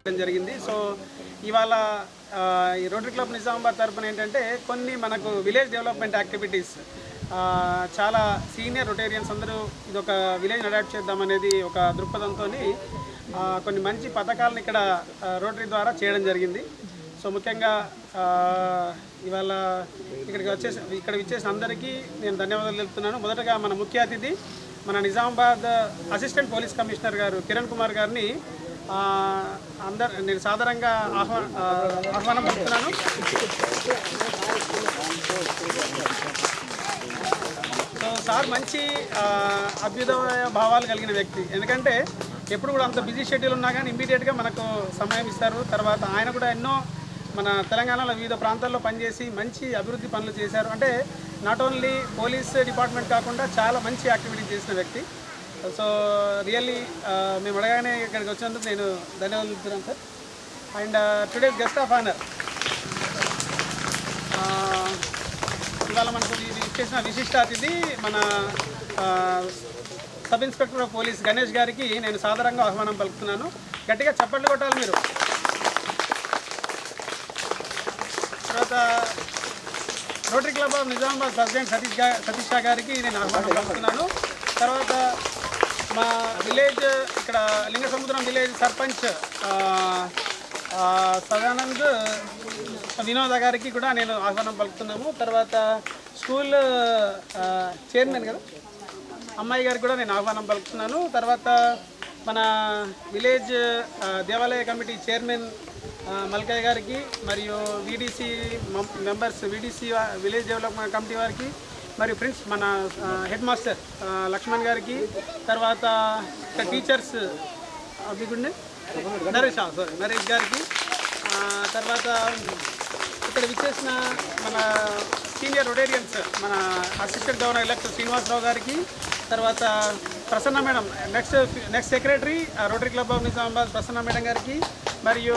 చేయడం జరిగింది సో ఇవాళ ఆ, ఈ రోటరీ క్లబ్ నిజామాబాద్ తరపున ఏంటంటే కొన్ని మనకు విలేజ్ డెవలప్మెంట్ యాక్టివిటీస్ ఆ, చాలా సీనియర్ రొటేరియన్స్ అందరూ ఇది ఒక విలేజ్ అడాప్ట్ చేద్దామనేది ఒక దృక్పథంతో కొన్ని మంచి పథకాలను ఇక్కడ ఆ, రోటరీ ద్వారా చేయడం జరిగింది సో ముఖ్యంగా ఆ, ఇవాళ ఇక్కడికి వచ్చేసి ఇక్కడ విచ్చేసిన అందరికీ నేను ధన్యవాదాలు తెలుపుతున్నాను మొదటగా మన ముఖ్య అతిథి మన నిజామాబాద్ అసిస్టెంట్ పోలీస్ కమిషనర్ గారు కిరణ్ కుమార్ గారిని ఆ, అందరు నేను సాధారణంగా ఆహ్వా ఆ, ఆహ్వానం పలుకుతున్నాను సో సార్ మంచి ఆ, అభ్యుదయ భావాలు కలిగిన వ్యక్తి ఎందుకంటే ఎప్పుడు కూడా అంత బిజీ షెడ్యూల్ ఉన్నా కానీ ఇమీడియట్గా మనకు సమయం ఇస్తారు తర్వాత ఆయన కూడా ఎన్నో మన తెలంగాణలో వివిధ ప్రాంతాల్లో పనిచేసి మంచి అభివృద్ధి పనులు చేశారు అంటే నాట్ ఓన్లీ పోలీస్ డిపార్ట్మెంట్ కాకుండా చాలా మంచి యాక్టివిటీ చేసిన వ్యక్తి సో రియల్లీ మేము అడగానే ఇక్కడికి వచ్చినందుకు నేను ధన్యవాదాలు చెప్తున్నాను sir and today's guest of honour ఇవాళ మనకు ఇది ఇచ్చేసిన విశిష్ట అతిథి మన ఆ, sub inspector of police Ganesh garu నేను సాధారణంగా ఆహ్వానం పలుకుతున్నాను గట్టిగా చప్పట్లు కొట్టాలి మీరు తర్వాత Rotary club of Nizamabad president Satish గా సతీష్ షా గారికి నేను ఆహ్వానం పలుకుతున్నాను తర్వాత మా విలేజ్ ఇక్కడ లింగసముద్రం విలేజ్ సర్పంచ్ ఆ, ఆ, సదానంద్ వినోద గారికి కూడా నేను ఆహ్వానం పలుకుతున్నాము తర్వాత స్కూల్ ఆ, చైర్మన్ కదా అమ్మాయి గారికి కూడా నేను ఆహ్వానం పలుకుతున్నాను తర్వాత మన విలేజ్ ఆ, దేవాలయ కమిటీ చైర్మన్ ఆ, మల్కయ్య గారికి మరియు VDC members VDC village development committee వారికి మరియు ఫ్రెండ్స్ మన ఆ, హెడ్ మాస్టర్ ఆ, లక్ష్మణ్ గారికి తర్వాత ఇక్కడ టీచర్స్ అభిగుండే నరేష్ సారీ నరేష్ గారికి ఆ, తర్వాత ఇక్కడ విచ్చేసిన మన సీనియర్ రొటేరియన్స్ మన assistant governor elector Srinivasa Rao garu తర్వాత Prasanna madam next next secretary Rotary club of Nizamabad Prasanna madam garu మరియు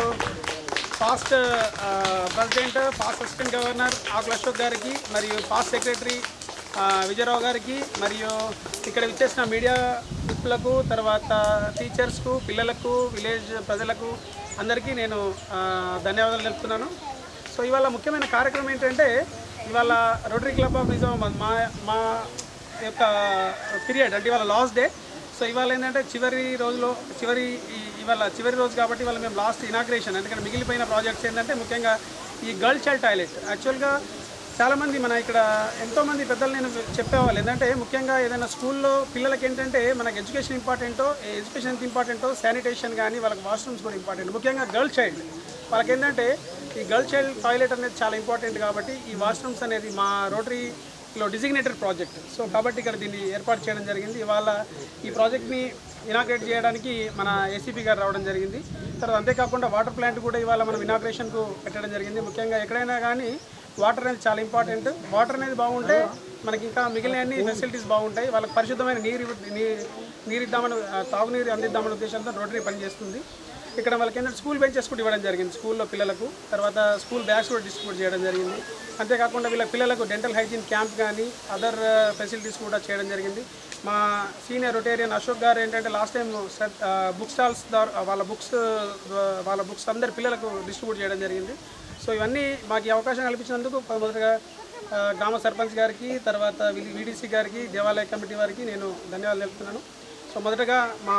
past president past assistant governor Akula Ashok garu మరియు పాస్ట్ సెక్రటరీ ఆ, విజయరావు గారికి మరియు ఇక్కడ విచ్చేసిన మీడియా మిత్రులకు తర్వాత టీచర్స్కు పిల్లలకు విలేజ్ ప్రజలకు అందరికీ నేను ఆ, ధన్యవాదాలు తెలుపుతున్నాను సో ఇవాళ ముఖ్యమైన కార్యక్రమం ఏంటంటే ఇవాళ రోటరీ క్లబ్ ఆఫ్ నిజామాబాద్ మా మా యొక్క పీరియడ్ అంటే ఇవాళ లాస్ట్ డే సో ఇవాళ ఏంటంటే చివరి రోజులో చివరి ఈ- ఇవాళ చివరి రోజు కాబట్టి ఇవాళ మేము లాస్ట్ ఇనాగ్రేషన్ ఎందుకంటే మిగిలిపోయిన ప్రాజెక్ట్స్ ఏంటంటే ముఖ్యంగా ఈ గర్ల్ చైల్డ్ టాయిలెట్ యాక్చువల్గా చాలామంది మన ఇక్కడ ఎంతోమంది పెద్దలు నేను చెప్పేవాళ్ళు ఏంటంటే ముఖ్యంగా ఏదైనా స్కూల్లో పిల్లలకి ఏంటంటే మనకి ఎడ్యుకేషన్ ఇంపార్టెంటో ఎడ్యుకేషన్ ఎంత ఇంపార్టెంటో శానిటేషన్ కానీ వాళ్ళకి వాష్రూమ్స్ కూడా ఇంపార్టెంట్ ముఖ్యంగా గర్ల్ చైల్డ్ వాళ్ళకి ఏంటంటే ఈ గర్ల్ చైల్డ్ టాయిలెట్ అనేది చాలా ఇంపార్టెంట్ కాబట్టి ఈ వాష్రూమ్స్ అనేది మా రోటరీలో డిజిగ్నేటెడ్ ప్రాజెక్ట్ సో కాబట్టి ఇక్కడ దీన్ని ఏర్పాటు చేయడం జరిగింది ఇవాళ ఈ ప్రాజెక్ట్ని ఇనాగ్రేట్ చేయడానికి మన ఏసీపీ గారు రావడం జరిగింది తర్వాత అంతేకాకుండా వాటర్ ప్లాంట్ కూడా ఇవాళ మనం ఇనాగ్రేషన్కు పెట్టడం జరిగింది ముఖ్యంగా ఎక్కడైనా కానీ వాటర్ అనేది చాలా ఇంపార్టెంట్ వాటర్ అనేది బాగుంటే మనకి ఇంకా మిగిలిన అన్ని ఫెసిలిటీస్ బాగుంటాయి వాళ్ళకి పరిశుద్ధమైన నీరు ఇవ్వ- నీ- నీరు ఇద్దామని ఆ, తాగునీరు అందిద్దామనే ఉద్దేశంతో రోటరీ పనిచేస్తుంది ఇక్కడ వాళ్ళకి ఏంటంటే స్కూల్ బెంచెస్ కూడా ఇవ్వడం జరిగింది స్కూల్లో పిల్లలకు తర్వాత స్కూల్ బ్యాగ్స్ కూడా డిస్ట్రిబ్యూట్ చేయడం జరిగింది అంతేకాకుండా వీళ్ళ పిల్లలకు డెంటల్ హైజీన్ క్యాంప్ కానీ అదర్ ఫెసిలిటీస్ కూడా చేయడం జరిగింది మా సీనియర్ రొటేరియన్ అశోక్ గారు ఏంటంటే లాస్ట్ టైం బుక్ స్టాల్స్ ద్వారా వాళ్ళ బుక్స్ వాళ్ళ బుక్స్ అందరి పిల్లలకు డిస్ట్రిబ్యూట్ చేయడం జరిగింది సో ఇవన్నీ మాకు ఈ అవకాశం కల్పించినందుకు మొదటగా ఆ, గ్రామ సర్పంచ్ గారికి తర్వాత వీడీసీ గారికి దేవాలయ కమిటీ వారికి నేను ధన్యవాదాలు తెలుపుతున్నాను సో మొదటగా మా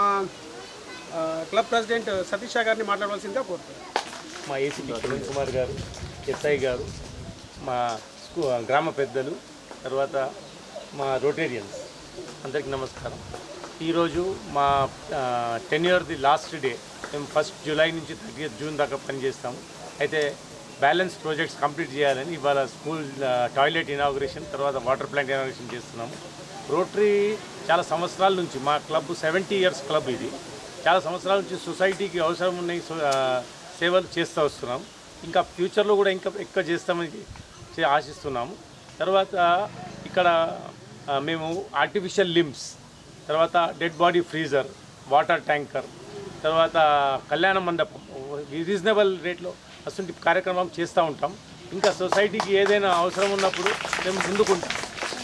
ఆ, క్లబ్ ప్రెసిడెంట్ సతీష్ షా గారిని మాట్లాడవలసిందిగా కోరుతున్నాను మా ఏసీపీ కిరణ్ కుమార్ గారు ఎస్ఐ గారు మా స్కూ గ్రామ పెద్దలు తర్వాత మా రోటేరియన్స్ అందరికీ నమస్కారం ఈరోజు మా టెన్యూర్ది లాస్ట్ డే మేము ఫస్ట్ జూలై నుంచి థర్టీ జూన్ దాకా పనిచేస్తాము అయితే బ్యాలెన్స్ ప్రాజెక్ట్స్ కంప్లీట్ చేయాలని ఇవాళ స్కూల్ టాయిలెట్ ఇనాగ్రేషన్ తర్వాత వాటర్ ప్లాంట్ ఇనాగ్రేషన్ చేస్తున్నాము రోటరీ చాలా సంవత్సరాల నుంచి మా క్లబ్ సెవెంటీ ఇయర్స్ క్లబ్ ఇది చాలా సంవత్సరాల నుంచి సొసైటీకి అవసరం ఉన్న ఈ సో- ఆ, సేవలు చేస్తూ వస్తున్నాం ఇంకా ఫ్యూచర్లో కూడా ఇంకా ఎక్కువ చేస్తామని చే- ఆశిస్తున్నాము తర్వాత ఇక్కడ ఆ, మేము ఆర్టిఫిషియల్ లిమ్స్ తర్వాత dead body freezer water tanker తర్వాత కళ్యాణ మండపం రీజనబుల్ రేట్లో అటువంటి కార్యక్రమం చేస్తూ ఉంటాం ఇంకా సొసైటీకి ఏదైనా అవసరం ఉన్నప్పుడు మేము ముందుకుంటాం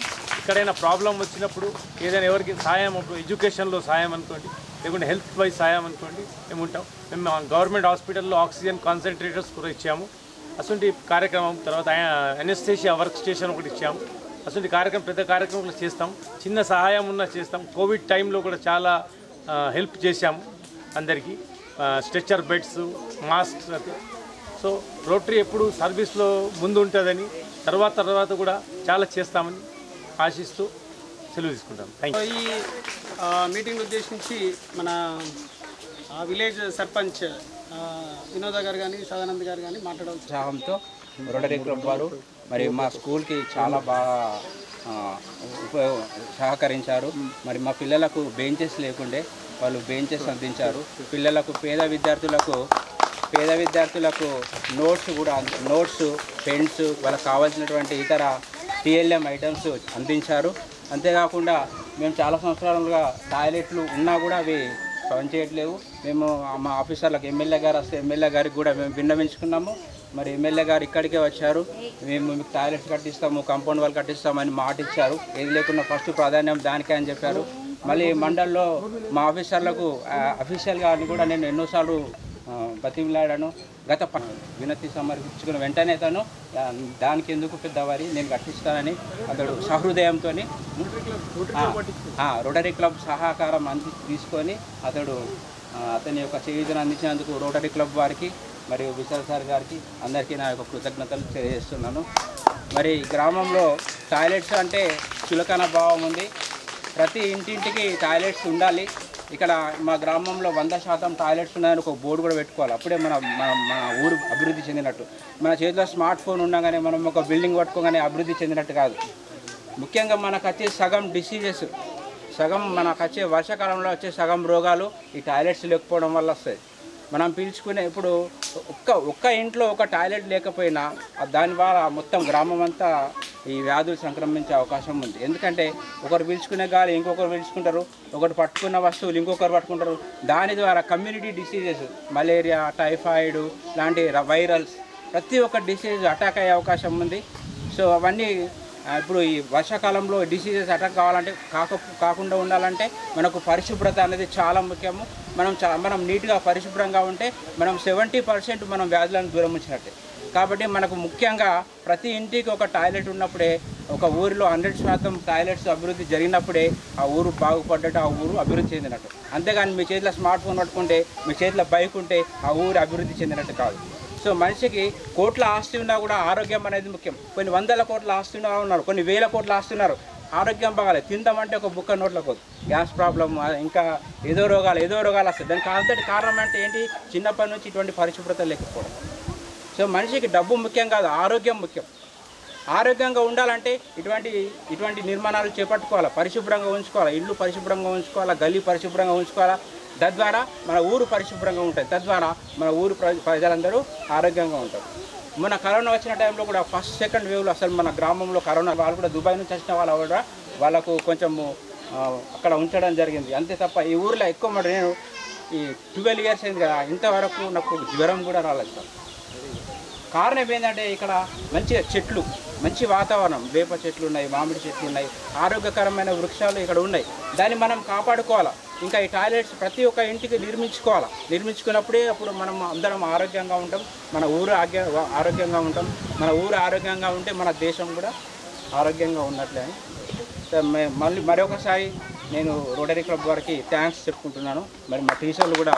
ఎక్కడైనా ప్రాబ్లం వచ్చినప్పుడు ఏదైనా ఎవరికి సాయం అప్పుడు ఎడ్యుకేషన్లో సాయం అనుకోండి లేకుంటే హెల్త్ వైజ్ సాయం అనుకోండి మేము ఉంటాం మేము గవర్నమెంట్ హాస్పిటల్లో ఆక్సిజన్ కాన్సన్ట్రేటర్స్ కూడా ఇచ్చాము అటువంటి కార్యక్రమం తర్వాత ఎనెస్థేషియా వర్క్ స్టేషన్ ఒకటి ఇచ్చాము అటువంటి కార్యక్రమం పెద్ద కార్యక్రమాలు చేస్తాం చిన్న సహాయం ఉన్నా చేస్తాం కోవిడ్ టైంలో కూడా చాలా హెల్ప్ చేశాము అందరికీ స్ట్రెచ్చర్ బెడ్స్ మాస్క్స్ అది సో రోటరీ ఎప్పుడు సర్వీస్లో ముందు ఉంటుందని తర్వాత తర్వాత కూడా చాలా చేస్తామని ఆశిస్తూ సెలవు తీసుకుంటాం థ్యాంక్ సో ఈ ఆ, మీటింగ్ ఉద్దేశించి మన ఆ, విలేజ్ సర్పంచ్ ఆ, వినోద గారు కానీ సదానంద్ గారు కానీ మాట్లాడవచ్చు ఉత్సాహంతో రోటరీ క్లబ్ వారు మరి మా స్కూల్కి చాలా బాగా ఆ, ఉపయోగ సహకరించారు మరి మా పిల్లలకు బెంచెస్ లేకుండే వాళ్ళు బెంచెస్ అందించారు పిల్లలకు పేద విద్యార్థులకు పేద విద్యార్థులకు నోట్స్ కూడా అంద- నోట్స్ పెన్స్ వాళ్ళకి కావాల్సినటువంటి ఇతర టిఎల్ఎం ఐటమ్స్ అందించారు అంతేకాకుండా మేము చాలా సంవత్సరాలుగా టాయిలెట్లు ఉన్నా కూడా అవి పనిచేయట్లేవు మేము మా ఆఫీసర్లకు ఎమ్మెల్యే గారు వస్తే ఎమ్మెల్యే గారికి కూడా మేము విన్నవించుకున్నాము మరి ఎమ్మెల్యే గారు ఇక్కడికే వచ్చారు మేము మీకు టాయిలెట్స్ కట్టిస్తాము కాంపౌండ్ వాళ్ళు కట్టిస్తామని మాట ఇచ్చారు ఏది లేకుండా ఫస్ట్ ప్రాధాన్యం దానికే అని చెప్పారు మళ్ళీ మండల్లో మా ఆఫీసర్లకు అఫీషియల్గా అని కూడా నేను ఎన్నోసార్లు ఆ, బతిమిలాడాను గత ప- వినతి సమర్పించుకున్న వెంటనే తను ఆ, దానికి ఎందుకు పెద్దవారి నేను కట్టిస్తానని అతడు సహృదయంతో రోటరీ క్లబ్ సహకారం అంది తీసుకొని అతడు ఆ, అతని యొక్క చేయుతను అందించినందుకు రోటరీ క్లబ్ వారికి మరియు విశాల్ సార్ గారికి అందరికీ నా యొక్క కృతజ్ఞతలు తెలియజేస్తున్నాను మరి గ్రామంలో టాయిలెట్స్ అంటే చులకన భావం ఉంది ప్రతి ఇంటింటికి టాయిలెట్స్ ఉండాలి ఇక్కడ మా గ్రామంలో వంద శాతం టాయిలెట్స్ ఉన్నాయని ఒక బోర్డు కూడా పెట్టుకోవాలి అప్పుడే మన మన మన ఊరు అభివృద్ధి చెందినట్టు మన చేతిలో స్మార్ట్ ఫోన్ ఉండగానే మనం ఒక బిల్డింగ్ పట్టుకోగానే అభివృద్ధి చెందినట్టు కాదు ముఖ్యంగా మనకు వచ్చే సగం డిసీజెస్ సగం మనకు వచ్చే వర్షాకాలంలో వచ్చే సగం రోగాలు ఈ టాయిలెట్స్ లేకపోవడం వల్ల వస్తాయి మనం పీల్చుకునే ఇప్పుడు ఒక్క ఒక్క ఇంట్లో ఒక టాయిలెట్ లేకపోయినా ఆ దాని ద్వారా మొత్తం గ్రామం అంతా ఈ వ్యాధులు సంక్రమించే అవకాశం ఉంది ఎందుకంటే ఒకరు పీల్చుకునే గాలి ఇంకొకరు పీల్చుకుంటారు ఒకరు పట్టుకున్న వస్తువులు ఇంకొకరు పట్టుకుంటారు దాని ద్వారా కమ్యూనిటీ డిసీజెస్ మలేరియా టైఫాయిడ్ లాంటి ర- వైరల్స్ ప్రతి ఒక్క డిసీజ్ అటాక్ అయ్యే అవకాశం ఉంది సో అవన్నీ ఆ, ఇప్పుడు ఈ వర్షాకాలంలో డిసీజెస్ అటాక్ కావాలంటే కాక కాకుండా ఉండాలంటే మనకు పరిశుభ్రత అనేది చాలా ముఖ్యము మనం చా మనం నీట్గా పరిశుభ్రంగా ఉంటే మనం సెవెంటీ పర్సెంట్ మనం వ్యాధులను దూరం ఉంచినట్టే కాబట్టి మనకు ముఖ్యంగా ప్రతి ఇంటికి ఒక టాయిలెట్ ఉన్నప్పుడే ఒక ఊరిలో హండ్రెడ్ శాతం టాయిలెట్స్ అభివృద్ధి జరిగినప్పుడే ఆ ఊరు బాగుపడ్డట్టు ఆ ఊరు అభివృద్ధి చెందినట్టు అంతేగాని మీ చేతిలో స్మార్ట్ ఫోన్ పట్టుకుంటే మీ చేతిలో బైక్ ఉంటే ఆ ఊరు అభివృద్ధి చెందినట్టు కాదు సో మనిషికి కోట్ల ఆస్తి ఉన్నా కూడా ఆరోగ్యం అనేది ముఖ్యం కొన్ని వందల కోట్ల ఆస్తి ఉన్న వాళ్ళు ఉన్నారు కొన్ని వేల కోట్ల ఆస్తి ఉన్నారు ఆరోగ్యం బాగాలేదు తిందామంటే ఒక బుక్క నోట్లో పోదు గ్యాస్ ప్రాబ్లం ఇంకా ఏదో రోగాలు ఏదో రోగాలు వస్తాయి దానికి అంతటి కారణం అంటే ఏంటి చిన్నప్పటి నుంచి ఇటువంటి పరిశుభ్రత లేకపోవడం సో మనిషికి డబ్బు ముఖ్యం కాదు ఆరోగ్యం ముఖ్యం ఆరోగ్యంగా ఉండాలంటే ఇటువంటి ఇటువంటి నిర్మాణాలు చేపట్టుకోవాలి పరిశుభ్రంగా ఉంచుకోవాలి ఇల్లు పరిశుభ్రంగా ఉంచుకోవాలా గల్లీ పరిశుభ్రంగా ఉంచుకోవాలా తద్వారా మన ఊరు పరిశుభ్రంగా ఉంటుంది తద్వారా మన ఊరు ప్ర- ప్రజలందరూ ఆరోగ్యంగా ఉంటారు మన కరోనా వచ్చిన టైంలో కూడా ఫస్ట్ సెకండ్ వేవ్లో అసలు మన గ్రామంలో కరోనా వాళ్ళు కూడా దుబాయ్ నుంచి వచ్చిన వాళ్ళు కూడా వాళ్ళకు కొంచెము ఆ, అక్కడ ఉంచడం జరిగింది అంతే తప్ప ఈ ఊర్లో ఎక్కువ మరి నేను ఈ ట్వెల్వ్ ఇయర్స్ అయింది కదా ఇంతవరకు నాకు జ్వరం కూడా రాలేదు సార్ కారణం ఏంటంటే ఇక్కడ మంచి చెట్లు మంచి వాతావరణం వేప చెట్లు ఉన్నాయి మామిడి చెట్లు ఉన్నాయి ఆరోగ్యకరమైన వృక్షాలు ఇక్కడ ఉన్నాయి దాన్ని మనం కాపాడుకోవాలా ఇంకా ఈ టాయిలెట్స్ ప్రతి ఒక్క ఇంటికి నిర్మించుకోవాలా నిర్మించుకున్నప్పుడే అప్పుడు మనం అందరం ఆరోగ్యంగా ఉంటాం మన ఊరు ఆగ్య ఆరోగ్యంగా ఉంటాం మన ఊరు ఆరోగ్యంగా ఉంటే మన దేశం కూడా ఆరోగ్యంగా ఉన్నట్లే అని సో మే- మళ్ళీ మరొకసారి నేను రోటరీ క్లబ్ వారికి థ్యాంక్స్ చెప్పుకుంటున్నాను మరి మా టీచర్లు కూడా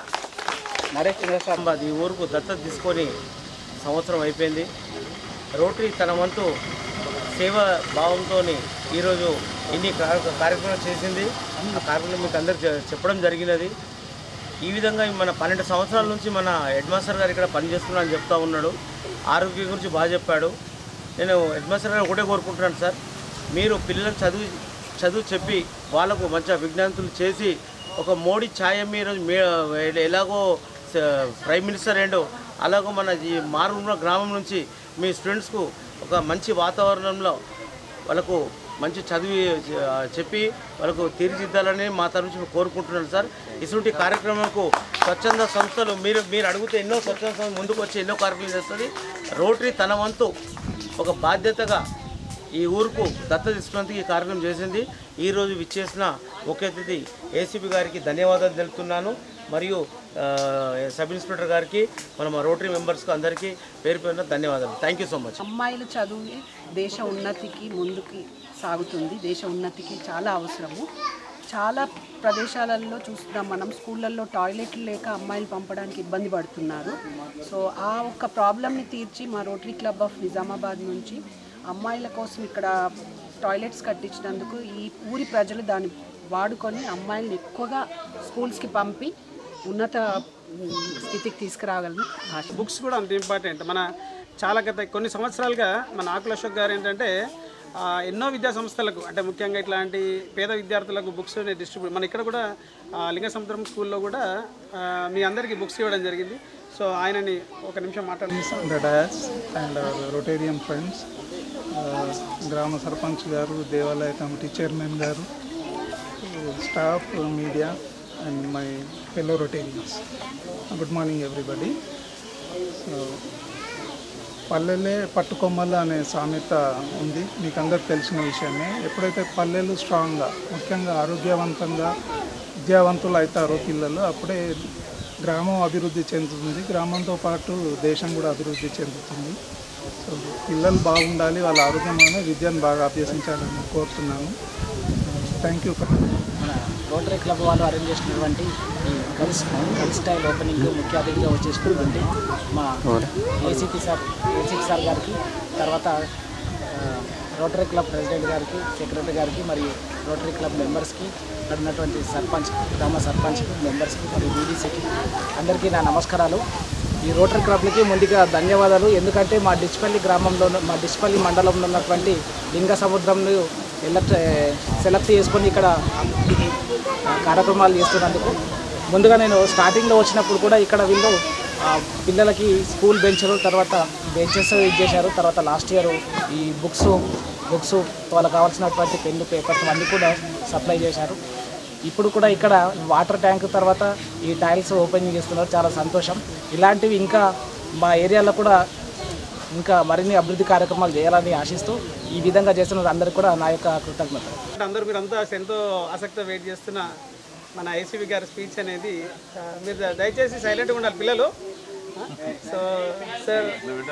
నరేష్ చంద్ర సార్ ఈ ఊరుకు దత్తత తీసుకొని సంవత్సరం అయిపోయింది రోటరీ తన వంతు సేవ భావంతో ఈరోజు ఇన్ని కార్య- కార్యక్రమాలు చేసింది ఆ కార్యక్రమం మీకు అందరికి చె- చెప్పడం జరిగినది ఈ విధంగా మన పన్నెండు సంవత్సరాల నుంచి మన హెడ్ మాస్టర్ గారు ఇక్కడ పనిచేస్తున్నా అని చెప్తా ఉన్నాడు ఆరోగ్యం గురించి బాగా చెప్పాడు నేను హెడ్ మాస్టర్ గారు ఒకటే కోరుకుంటున్నాను సార్ మీరు పిల్లలకు చదువు చదువు చెప్పి వాళ్ళకు మంచిగా విజ్ఞానతులు చేసి ఒక మోడీ ఛాయ మీరు మీ ఎలాగో స- ప్రైమ్ మినిస్టర్ ఏంటో అలాగో మన ఈ మారుమూల గ్రామం నుంచి మీ స్టూడెంట్స్కు ఒక మంచి వాతావరణంలో వాళ్ళకు మంచి చదివి ఆ, చెప్పి వాళ్ళకు తీర్చిదిద్దాలని మా తరఫు నుంచి కోరుకుంటున్నాను సార్ ఇటువంటి కార్యక్రమంకు స్వచ్ఛంద సంస్థలు మీరు మీరు అడిగితే ఎన్నో స్వచ్ఛంద సంస్థలు ముందుకు వచ్చి ఎన్నో కార్యక్రమాలు చేస్తుంది రోటరీ తన వంతు ఒక బాధ్యతగా ఈ ఊరుకు దత్త తీసుకున్నందుకు ఈ కార్యక్రమం చేసింది ఈరోజు విచ్చేసిన ముఖ్య అతిథి ఏసీపీ గారికి ధన్యవాదాలు తెలుపుతున్నాను మరియు ఆ, సబ్ ఇన్స్పెక్టర్ గారికి మన మా రోటరీ మెంబర్స్కి అందరికీ పేరు పేరున ధన్యవాదాలు థ్యాంక్ యూ సో మచ్ అమ్మాయిల చదువు దేశ ఉన్నతికి ముందుకి సాగుతుంది దేశ ఉన్నతికి చాలా అవసరము చాలా ప్రదేశాలలో చూస్తున్నాం మనం స్కూళ్ళల్లో టాయిలెట్లు లేక అమ్మాయిలు పంపడానికి ఇబ్బంది పడుతున్నారు సో ఆ ఒక్క ప్రాబ్లమ్ని తీర్చి మా రోటరీ క్లబ్ ఆఫ్ నిజామాబాద్ నుంచి అమ్మాయిల కోసం ఇక్కడ టాయిలెట్స్ కట్టించినందుకు ఈ ఊరి ప్రజలు దాన్ని వాడుకొని అమ్మాయిలను ఎక్కువగా స్కూల్స్కి పంపి ఉన్నత ఉమ్, స్థితికి తీసుకురాగలను ఆశ బుక్స్ కూడా అంత ఇంపార్టెంట్ మన చాలా గత కొన్ని సంవత్సరాలుగా మన ఆకుల అశోక్ గారు ఏంటంటే ఆ, ఎన్నో విద్యా సంస్థలకు అంటే ముఖ్యంగా ఇట్లాంటి పేద విద్యార్థులకు బుక్స్ డిస్ట్రిబ్యూట్ మన ఇక్కడ కూడా ఆ, లింగ సముద్రం స్కూల్లో కూడా ఆ, మీ అందరికీ బుక్స్ ఇవ్వడం జరిగింది సో ఆయనని ఒక నిమిషం మాట్లాడి on the dais and our Rotarian friends, uh, గ్రామ సర్పంచ్ గారు దేవాలయ committee chairman garu staff media and my fellow Rotarians good morning everybody so పల్లెలే పట్టుకొమ్మలు అనే సామెత ఉంది మీకు అందరికి తెలిసిన విషయమే ఎప్పుడైతే పల్లెలు స్ట్రాంగ్గా ముఖ్యంగా ఆరోగ్యవంతంగా విద్యావంతులు అవుతారో పిల్లలు అప్పుడే గ్రామం అభివృద్ధి చెందుతుంది గ్రామంతో పాటు దేశం కూడా అభివృద్ధి చెందుతుంది సో పిల్లలు బాగుండాలి వాళ్ళ ఆరోగ్యమైన విద్యను బాగా అభ్యసించాలని కోరుతున్నాను థ్యాంక్ యూ ఫర్ మన రోటరీ క్లబ్ వాళ్ళు అరేంజ్ చేసినటువంటి ఈ గర్ల్స్ గర్ల్స్ స్టైల్ ఓపెనింగ్ ముఖ్య అతిథిగా వచ్చేసినటువంటి మా ACP sir ACP sir garu తర్వాత ఆ, Rotary club president garu secretary garu మరియు రోటరీ క్లబ్ మెంబర్స్కి ఇక్కడ ఉన్నటువంటి సర్పంచ్ గ్రామ సర్పంచ్కి మెంబర్స్కి మరియు బీడీసీకి అందరికీ నా నమస్కారాలు ఈ రోటరీ క్లబ్లకి ముందుగా ధన్యవాదాలు ఎందుకంటే మా డిచ్పల్లి గ్రామంలో ఉన్న- మా డిచ్పల్లి మండలంలో ఉన్నటువంటి లింగ సముద్రంను ఎలక్ట్ సెలెక్ట్ చేసుకొని ఇక్కడ ఆ, కార్యక్రమాలు చేస్తున్నందుకు ముందుగా నేను స్టార్టింగ్లో వచ్చినప్పుడు కూడా ఇక్కడ వీళ్ళు ఆ, పిల్లలకి స్కూల్ బెంచ్లు తర్వాత బెంచెస్ ఇచ్చేశారు తర్వాత లాస్ట్ ఇయర్ ఈ బుక్స్ బుక్స్ వాళ్ళకి కావాల్సినటువంటి పెన్ను పేపర్స్ అన్నీ కూడా సప్లై చేశారు ఇప్పుడు కూడా ఇక్కడ వాటర్ ట్యాంక్ తర్వాత ఈ టైల్స్ ఓపెనింగ్ చేస్తున్నారు చాలా సంతోషం ఇలాంటివి ఇంకా మా ఏరియాలో కూడా ఇంకా మరిన్ని అభివృద్ధి కార్యక్రమాలు చేయాలని ఆశిస్తూ ఈ విధంగా చేస్తున్న అందరికీ కూడా నా యొక్క కృతజ్ఞతలు అంటే అందరూ మీరు అంతా ఎంతో ఆసక్తితో వెయిట్ చేస్తున్న మన ఐసీబీ గారి స్పీచ్ అనేది ఆ, మీరు ద- దయచేసి సైలెంట్గా ఉండాలి పిల్లలు ఆ? సో సార్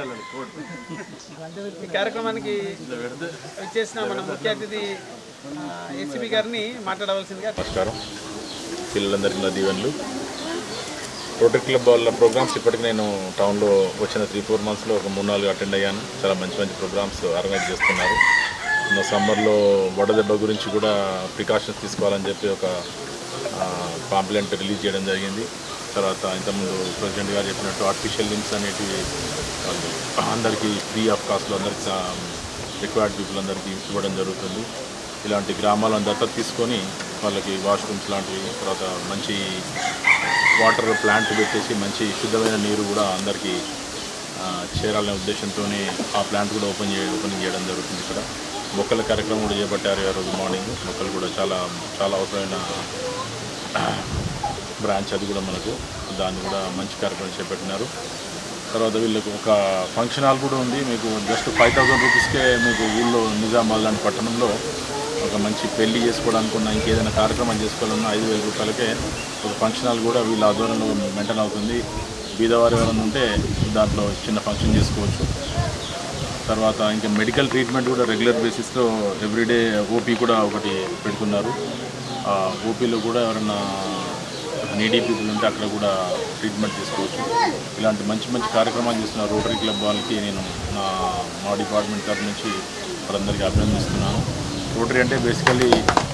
ఈ కార్యక్రమానికి వచ్చేసిన మన ముఖ్య అతిథి ఏసీబీ గారిని మాట్లాడవలసిందిగా నమస్కారం పిల్లలందరికీ నా దీవెనలు రోటరీ క్లబ్ వాళ్ళ ప్రోగ్రామ్స్ ఇప్పటికి నేను టౌన్లో వచ్చిన త్రీ ఫోర్ మంత్స్లో ఒక మూడు నాలుగు అటెండ్ అయ్యాను చాలా మంచి మంచి ప్రోగ్రామ్స్ ఆర్గనైజ్ చేస్తున్నారు ఉన్న సమ్మర్లో వడదెబ్బ గురించి కూడా ప్రికాషన్స్ తీసుకోవాలని చెప్పి ఒక పాంప్లెంట్ రిలీజ్ చేయడం జరిగింది తర్వాత ఇంతకుముందు ప్రెసిడెంట్ గారు చెప్పినట్టు ఆర్టిఫిషియల్ లిమ్స్ అనేటివి వాళ్ళు అందరికీ ఫ్రీ ఆఫ్ కాస్ట్లో అందరికీ రిక్వైర్డ్ పీపుల్ అందరికీ ఇవ్వడం జరుగుతుంది ఇలాంటి గ్రామాలను దత్తత తీసుకొని వాళ్ళకి వాష్రూమ్స్ లాంటివి తర్వాత మంచి వాటర్ ప్లాంట్ పెట్టేసి మంచి శుద్ధమైన నీరు కూడా అందరికీ ఆ, చేరాలనే ఉద్దేశంతోనే ఆ ప్లాంట్ కూడా ఓపెన్ చేయ ఓపెనింగ్ చేయడం జరుగుతుంది ఇక్కడ మొక్కల కార్యక్రమం కూడా చేపట్టారు ఆ రోజు మార్నింగ్ మొక్కలు కూడా చాలా చాలా అవసరమైన బ్రాంచ్ అది కూడా మనకు దాన్ని కూడా మంచి కార్యక్రమం చేపట్టినారు తర్వాత వీళ్ళకు ఒక ఫంక్షన్ హాల్ కూడా ఉంది మీకు జస్ట్ ఫైవ్ థౌసండ్ రూపీస్కే మీకు ఊళ్ళో నిజామాబాద్ లాంటి పట్టణంలో ఒక మంచి పెళ్లి చేసుకోవడానుకున్న ఇంకేదైనా కార్యక్రమం చేసుకోవాలన్నా ఐదు వేల రూపాయలకే ఒక ఫంక్షన్ హాల్ కూడా వీళ్ళ ఆధ్వర్యంలో మెయింటైన్ అవుతుంది బీదవారు ఎవరైనా ఉంటే దాంట్లో చిన్న ఫంక్షన్ చేసుకోవచ్చు తర్వాత ఇంకా మెడికల్ ట్రీట్మెంట్ కూడా రెగ్యులర్ బేసిస్లో ఎవ్రీడే ఓపీ కూడా ఒకటి పెడుతున్నారు ఆ ఓపీలో కూడా ఎవరైనా నీడీ పీపుల్ ఉంటే అక్కడ కూడా ట్రీట్మెంట్ తీసుకోవచ్చు ఇలాంటి మంచి మంచి కార్యక్రమాలు చేస్తున్న రోటరీ క్లబ్ వాళ్ళకి నేను నా మా డిపార్ట్మెంట్ తరఫు నుంచి వాళ్ళందరికీ అభినందిస్తున్నాను రోటరీ అంటే బేసికలీ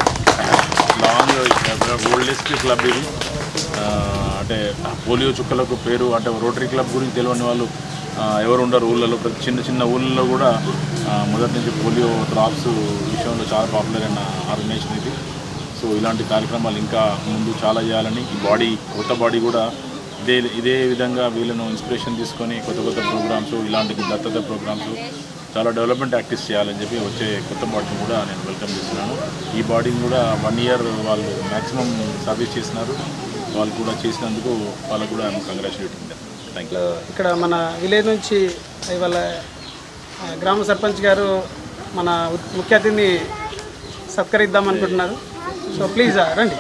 లాంగ్ ఓల్డెస్ట్ క్లబ్ ఇది ఆ, అంటే పోలియో చుక్కలకు పేరు అంటే రోటరీ క్లబ్ గురించి తెలియని వాళ్ళు ఆ, ఎవరు ఉండరు ఊళ్ళలో ప్రతి చిన్న చిన్న ఊళ్ళలో కూడా ఆ, మొదటి నుంచి పోలియో డ్రాప్స్ విషయంలో చాలా పాపులర్ అయిన ఆర్గనైజేషన్ ఇది సో ఇలాంటి కార్యక్రమాలు ఇంకా ముందు చాలా చేయాలని ఈ బాడీ కొత్త బాడీ కూడా ఇదే ఇదే విధంగా వీళ్ళను ఇన్స్పిరేషన్ తీసుకొని కొత్త కొత్త ప్రోగ్రామ్స్ ఇలాంటి దత్తత ప్రోగ్రామ్స్ చాలా డెవలప్మెంట్ యాక్టివ్స్ చేయాలని చెప్పి వచ్చే కొత్త బాడీని కూడా నేను వెల్కమ్ చేస్తున్నాను ఈ బాడీని కూడా వన్ ఇయర్ వాళ్ళు మ్యాక్సిమం సర్వీస్ చేసినారు వాళ్ళు కూడా చేసినందుకు వాళ్ళకు కూడా కంగ్రాచులేటింగ్ థ్యాంక్ యూ ఇక్కడ మన విలేజ్ నుంచి ఇవాళ ఆ, గ్రామ సర్పంచ్ గారు మన ముఖ్య అతిథిని సత్కరిద్దాం అనుకుంటున్నారు సో ప్లీజ్ రండి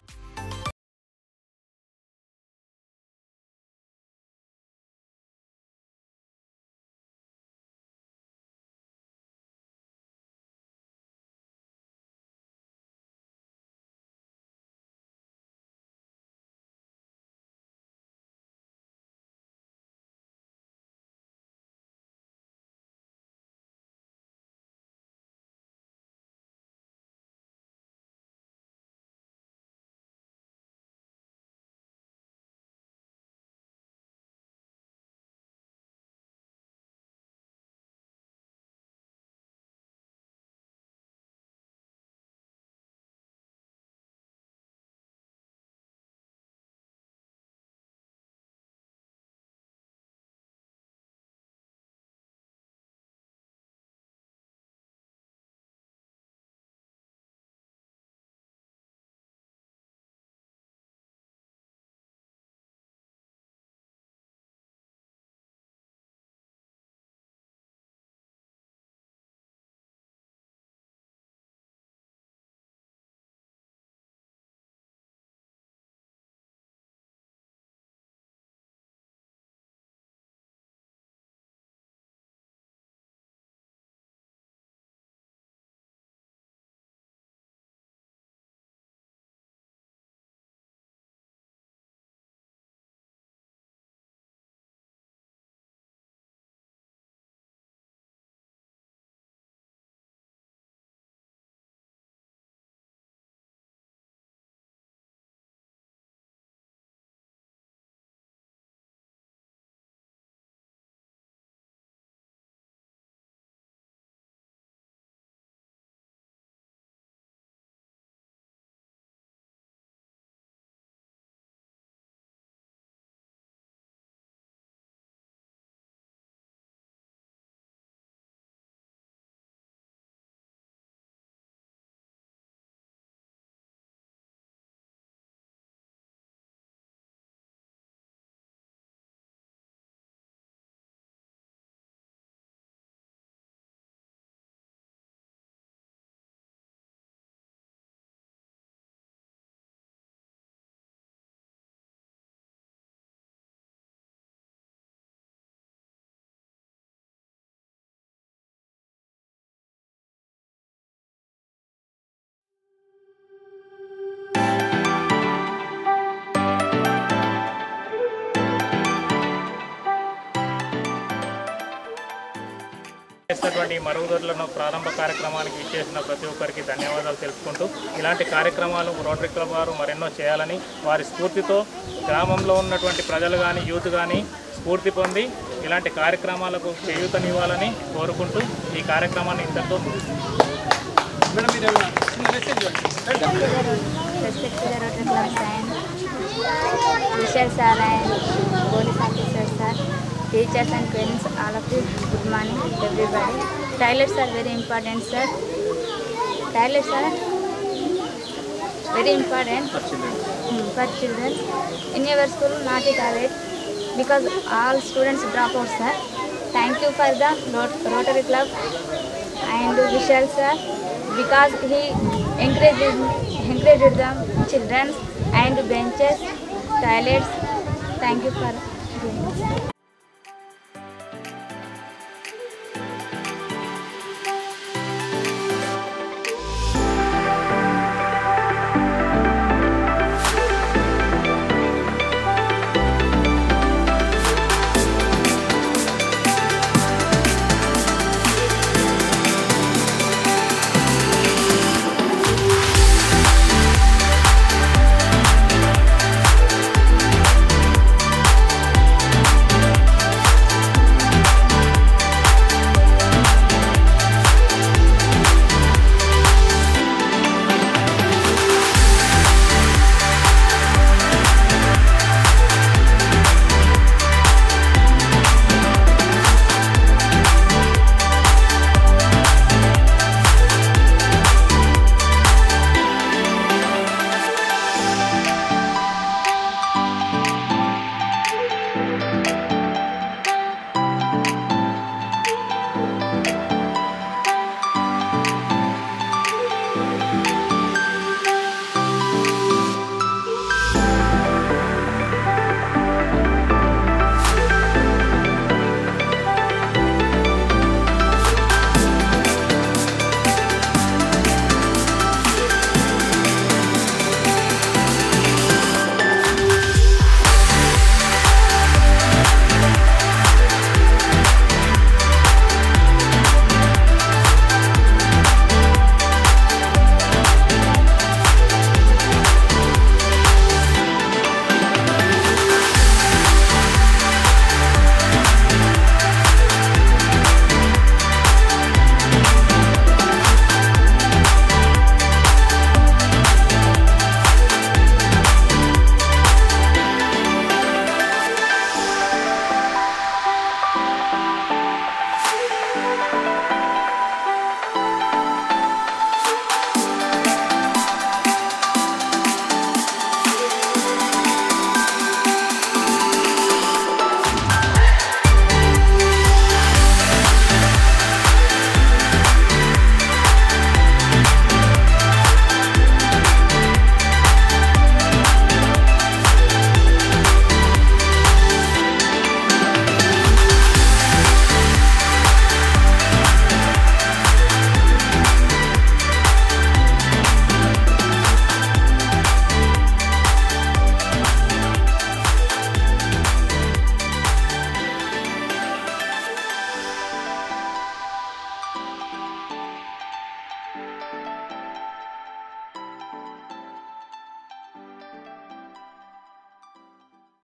చేసినటువంటి ఈ మరుగుదొడ్లను ప్రారంభ కార్యక్రమానికి ఇచ్చేసిన ప్రతి ఒక్కరికి ధన్యవాదాలు తెలుపుకుంటూ ఇలాంటి కార్యక్రమాలు రోటరీ క్లబ్ వారు మరెన్నో చేయాలని వారి స్ఫూర్తితో గ్రామంలో ఉన్నటువంటి ప్రజలు కానీ యూత్ కానీ స్ఫూర్తి పొంది ఇలాంటి కార్యక్రమాలకు చేయూతనివ్వాలని కోరుకుంటూ ఈ కార్యక్రమాన్ని ఇంతటితో ముగిస్తున్నాను. మేడం మీరు ఏమైనా చిన్న మెసేజ్ ఇవ్వండి respect to the Rotary Club and Vishal sir and police officers sir, teachers and parents, all of you, good morning everybody. Toilets are very important sir. Toilets are very important Hmm, for children. In your school, not a toilet because all students drop out sir. Thank you for the Rot- Rotary Club and Vishal sir because he encouraged encouraged the children and benches, toilets. Thank you for doing this.